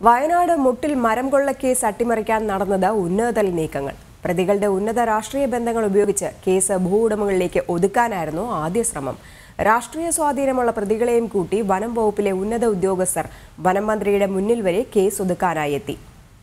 വയനാട് മുട്ടിൽ മരം കൊള്ളക്കേസ് അട്ടിമറിക്കാൻ നടന്നത് ഉന്നതതല നീക്കങ്ങൾ പ്രതികളുടെ ഉന്നത രാഷ്ട്രീയ ബന്ധങ്ങൾ ഉപയോഗിച്ച് കേസ് ഭൂ ഉടമകളിലേക്ക് ഒതുക്കാനായിരുന്നു ആദ്യ ശ്രമം രാഷ്ട്രീയ സ്വാധീനമുള്ള പ്രതികളെയും കൂട്ടി വനം വകുപ്പിലെ ഉന്നത ഉദ്യോഗസ്ഥർ വനം മന്ത്രിയുടെ മുന്നിൽ വരെ കേസ് ഒതുക്കാനായി എത്തി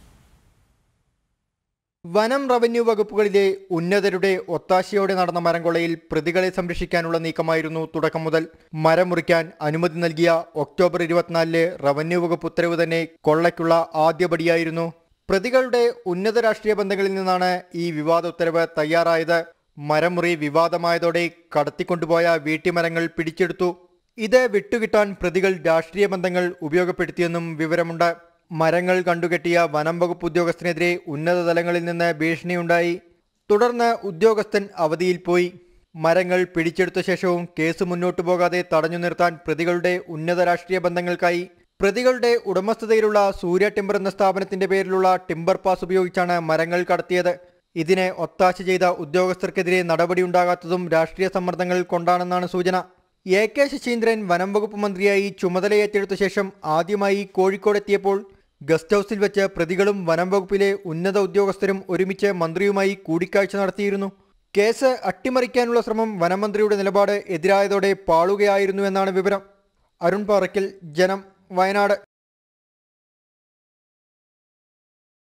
വനം റവന്യൂ വകുപ്പുകളിലെ ഉന്നതരുടെ ഒത്താശയോടെ നടന്ന മരംകൊള്ളയിൽ പ്രതികളെ സംരക്ഷിക്കാനുള്ള നീക്കമായിരുന്നു തുടക്കം മുതൽ മരം മുറിക്കാൻ അനുമതി നൽകിയ ഒക്ടോബർ ഇരുപത്തിനാലിലെ റവന്യൂ വകുപ്പ് ഉത്തരവ് തന്നെ കൊള്ളയ്ക്കുള്ള ആദ്യപടിയായിരുന്നു പ്രതികളുടെ ഉന്നത രാഷ്ട്രീയ ബന്ധങ്ങളിൽ നിന്നാണ് ഈ വിവാദ ഉത്തരവ് തയ്യാറായത് മരമുറി വിവാദമായതോടെ കടത്തിക്കൊണ്ടുപോയ വീട്ടിമരങ്ങൾ പിടിച്ചെടുത്തു ഇത് വിട്ടുകിട്ടാൻ പ്രതികൾ രാഷ്ട്രീയ ബന്ധങ്ങൾ ഉപയോഗപ്പെടുത്തിയെന്നും വിവരമുണ്ട് മരങ്ങൾ കണ്ടുകെട്ടിയ വനം വകുപ്പ് ഉദ്യോഗസ്ഥനെതിരെ ഉന്നത തലങ്ങളിൽ നിന്ന് ഭീഷണിയുണ്ടായി തുടർന്ന് ഉദ്യോഗസ്ഥൻ അവധിയിൽ പോയി മരങ്ങൾ പിടിച്ചെടുത്ത ശേഷവും കേസ് മുന്നോട്ടു പോകാതെ തടഞ്ഞു നിർത്താൻ പ്രതികളുടെ ഉന്നത രാഷ്ട്രീയ ബന്ധങ്ങൾക്കായി പ്രതികളുടെ ഉടമസ്ഥതയിലുള്ള സൂര്യ ടിമ്പർ എന്ന സ്ഥാപനത്തിന്റെ പേരിലുള്ള ടിമ്പർ പാസ് ഉപയോഗിച്ചാണ് മരങ്ങൾ കടത്തിയത് ഇതിനെ ഒത്താശ ചെയ്ത ഉദ്യോഗസ്ഥർക്കെതിരെ നടപടിയുണ്ടാകാത്തതും രാഷ്ട്രീയ സമ്മർദ്ദങ്ങൾ കൊണ്ടാണെന്നാണ് സൂചന എ കെ ശശീന്ദ്രൻ വനം വകുപ്പ് മന്ത്രിയായി ചുമതലയേറ്റെടുത്ത ശേഷം ആദ്യമായി കോഴിക്കോടെത്തിയപ്പോൾ ഗസ്റ്റ് ഹൌസിൽ വെച്ച് പ്രതികളും വനം വകുപ്പിലെ ഉന്നത ഉദ്യോഗസ്ഥരും ഒരുമിച്ച് മന്ത്രിയുമായി കൂടിക്കാഴ്ച നടത്തിയിരുന്നു കേസ് അട്ടിമറിക്കാനുള്ള ശ്രമം വനമന്ത്രിയുടെ നിലപാട് എതിരായതോടെ പാളുകയായിരുന്നുവെന്നാണ് വിവരം അരുൺ പാറയ്ക്കൽ ജനം വയനാട്